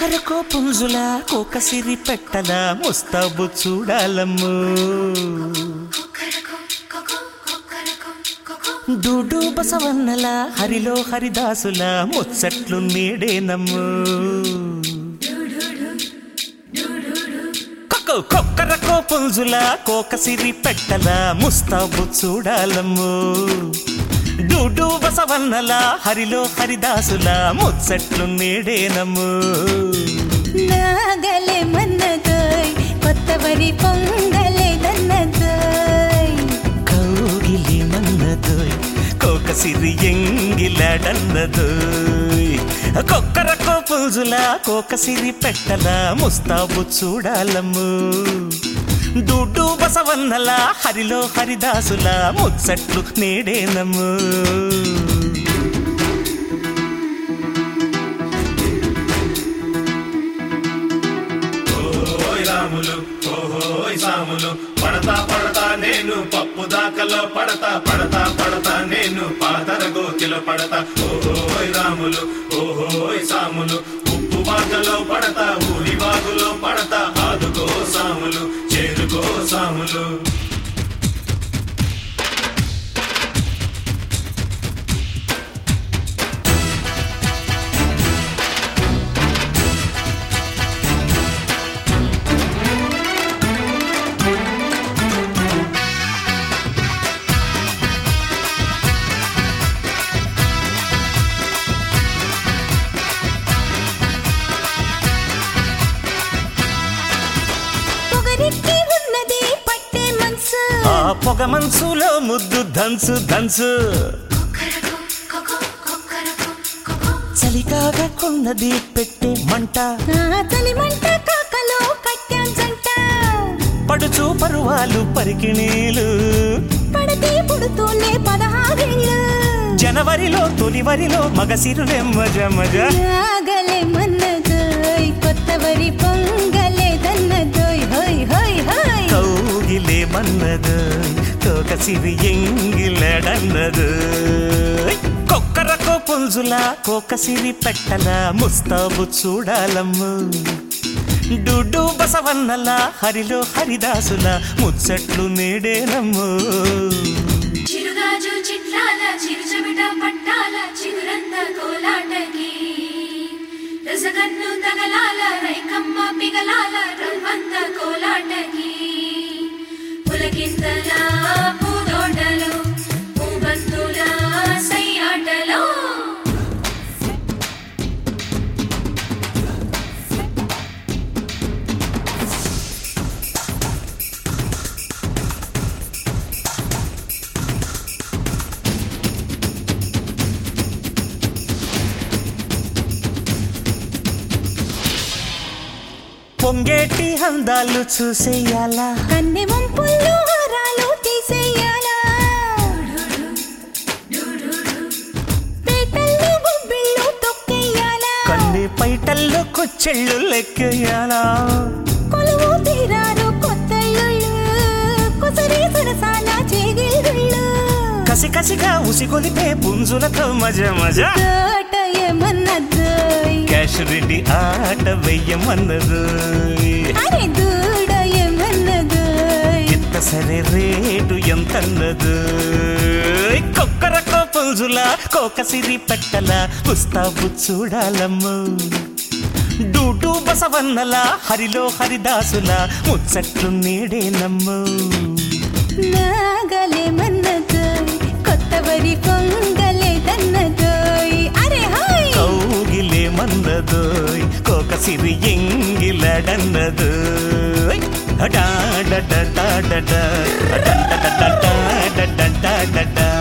కొక్కరకో పుంజుల కోకసిరి పెట్టల ముస్తాబు చూడాలమ్ము డూడు బసవన్నల హరిలో హరిదాసుల ముచ్చట్లు నీడేనమ్ము కొక్కో కొక్కరకో పుంజుల కోకసిరి పెట్టల ముస్తాబు చూడాలమ్ము డూడు బసవన్నల హరిలో హరిదాసుల ముచ్చట్లు నీడేనమ్ము నాగలే మన్నదోయ్ కొత్త వరి పొంగలే దన్నదోయ్ కౌగిలి మన్నదోయ్ కోకసిరి ఎంగిలాడన్నదోయ్ కొక్కరకో పుంజుల కోకసిరి పెట్టల ముస్తాబు చూడాలమ్ము దుడ్డు బసవన్నల హరిలో హరిదాసుల ముచ్చట్లు నేడేనమ్ము ఓయ్ రాములు ఓహోయ్ సాములు పడతా పడతా నేను పప్పు దాకలో పడతా పడతా పడతా నేను పాతర గోతిలో పడతా ఓహోయ్ రాములు ఓహోయ్ సాములు ఉప్పు బాకలో పడతా ఊరి బాగులో పడతా ఆదుకో సాములు చేరుకో సాములు పొగరెక్కి ఉన్నది పట్టే మనసు ఆ పొగ మనసులో ముద్దు దంచు దంచు చలికాగా కొన్నది పెట్టే మంట ఆ చలిమంట కాకలో కట్టాం జంట పడుచు పరువాలు పరికిణీలు పడతి పుడుతూనే పదహారేళ్ళు జనవరిలో తొలివరిలో మగసిరులే మజ మజ నాగలే మన్నదోయ్ కొత్త వరి పొంగలే దన్నదోయ్ హోయ్ హోయ్ హోయ్ కౌగిలే మన్నదు కోకసిరి ఎంగిలడన్నదు కొక్కరకో పుంజుల కోకసిరి పెట్టల ముస్తాబు చూడాలమ్ము డుడు బసవన్నల హరిలో హరిదాసుల ముచ్చట్లు నేడేనమ్ము చిరుగాజు చిట్లాల చిరుచమిట పట్టాల చిగురంత కోలాటకి రసగన్ను తగలాల రైకమ్మ పిగలాల రవ్వంత కోలాటకి పులకింతల పూదోటలు పూబంతుల సయ్యాటలో పొంగేటి అందాలు చూసేయాలా కన్నె వంపుల్లో హారాలు తీసేయాలా పేటల్లో బొబ్బిళ్ళు తొక్కేయాలా కన్ని పైటల్లో కొచ్చెళ్ళు లెక్కేయాలా కొలువు తీరారు కొత్త ఇళ్ళు కుసరి సరసాల చేగిళ్ళు కసి కసిగా ఉసిగొలిపే పుంజులతో మజ మజ తోట ఏమన్నదోయ్ క్యాష్ రెడ్డి ఆట వెయ్యమన్నదు అరే దూడ ఏమన్నదోయ్ ఎంత సరే రేటు ఎంతన్నదు కొక్కరకో పుంజుల కోకసిరి పెట్టల పుస్తాబు చూడాలమ్ము డూడు బసవన్నల హరిలో హరిదాసుల ముచ్చట్లు నీడేనమ్ము నాగలే మన్నదోయ్ కొత్త వరి పొంగలే దన్నదోయ్ అరే హాయ్ కౌగిలే మన్నదోయ్ కోకసిరి ఎంగిలడన్నదోయ్ డా డా డా డా డా డా డా డా డా డా డా డా డా డా